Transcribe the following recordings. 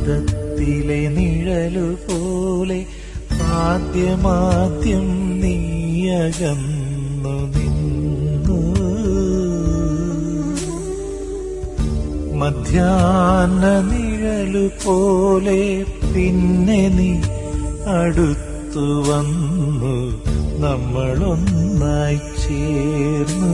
പ്രഭാതത്തിലെ നിഴലു പോലെ ആദ്യമാദ്യം നീയകന്നു നിന്നു മധ്യാഹ്ന നിഴലു പോലെ പിന്നെ നീ അടുത്തു വന്നു നമ്മളൊന്നായി ചേർന്നു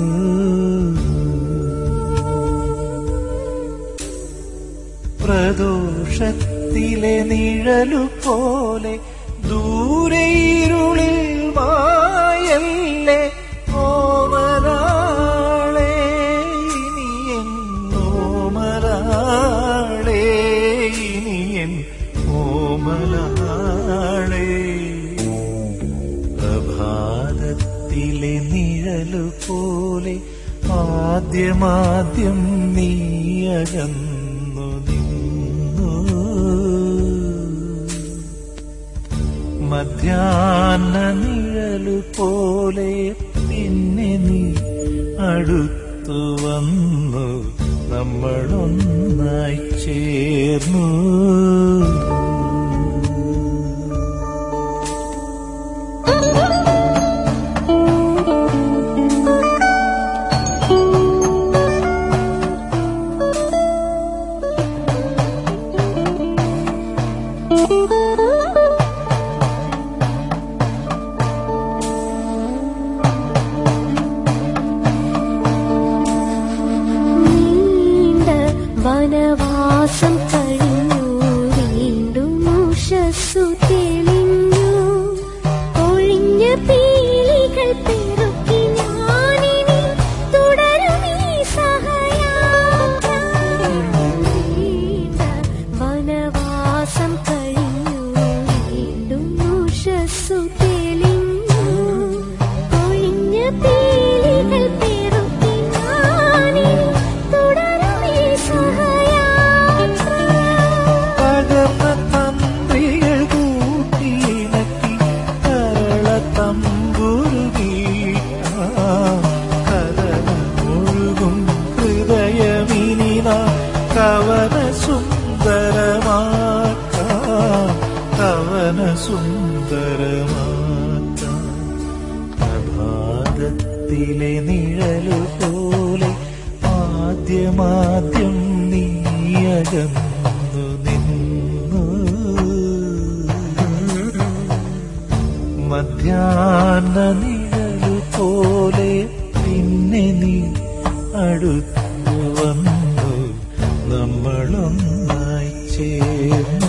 പ്രദോഷത്തിലെ നിഴലു പോലെ ദൂരെ ഇരുളിൽ മായല്ലേ ഓമരാളെ ഇനിയൻ ഓമരാളെ ഇനിയൻ ഓമലാളെ പ്രഭാതത്തിലെ നിഴലു പോലെ ആദ്യമാദ്യം നീയകന്നു നിന്നു മധ്യാഹ്ന നിഴലു പോലെ പിന്നെ നീ അടുത്തു വന്നു നമ്മളൊന്നായി ചേർന്നു നീണ്ട വനവാസം കഴിഞ്ഞു വീണ്ടും ഉഷസ്സു തെളിഞ്ഞു ഒഴിഞ്ഞ പീലികൾ പെറുക്കി ഞാനിനി തുടരും ഈ സഹയാത്ര നീണ്ട വനവാസം കഴിഞ്ഞു വീണ്ടും ഉഷസ്സു തെളിഞ്ഞു ഒഴിഞ്ഞ പീലികൾ പെറുക്കി ഞാനിനി തുടരും ഈ സഹയാത്ര പകർന്ന തന്ത്രികൾ കൂട്ടിയിണക്കി കരള തമ്പുരുകി കലനം ഒഴുകും ഹൃദയമിനി നാം കവന സുന്ദരമാക്കാം കവന സുന്ദരമാക്കാം പ്രഭാതത്തിലെ നിഴലു പോലെ ആദ്യമാദ്യം നീയകന്നു നിന്നു മധ്യാഹ്ന നിഴലു പോലെ പിന്നെ നീ അടുത്തു വന്നു നമ്മളൊന്നായി ചേർന്നു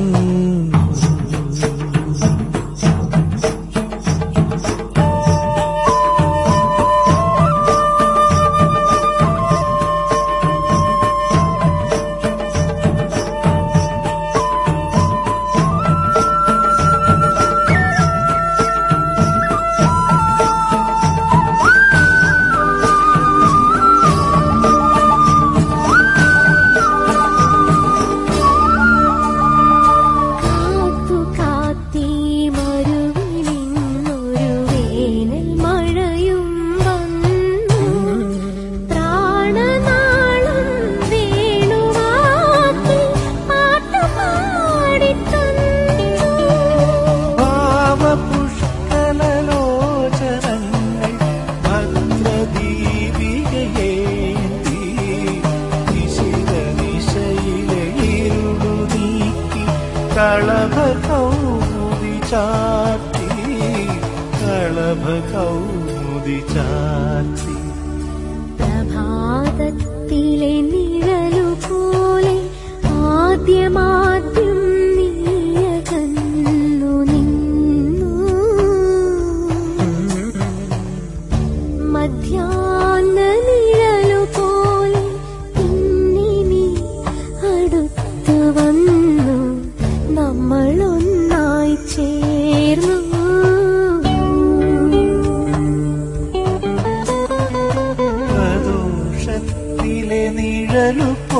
കാത്തു കാത്തീ മരുവിലിന്നൊരു വേനൽ മഴയും വന്നു പ്രാണനാളം വേണുവാക്കി പാട്ടുപാടിത്തന്നു ഭാവപുഷ്കലലോചനങ്ങൾ ഭദ്രദീപികയേന്തി നിശിത നിശയിലെ ഇരുളു നീക്കി കളഭ കൗമുദി ചാത്തി കളഭ കൗമുദി ചാത്തി പ്രഭാതത്തിലെ നിഴലു പോലെ ആദ്യമാദ്യം നീയകന്നു നിന്നു മധ്യാഹ്ന നിഴലു പോലെ പിന്നെ നീ അടുത്തു വന്നു നമ്മളൊന്നായി ചേർന്നു പ്രദോഷത്തിലെ നിഴലു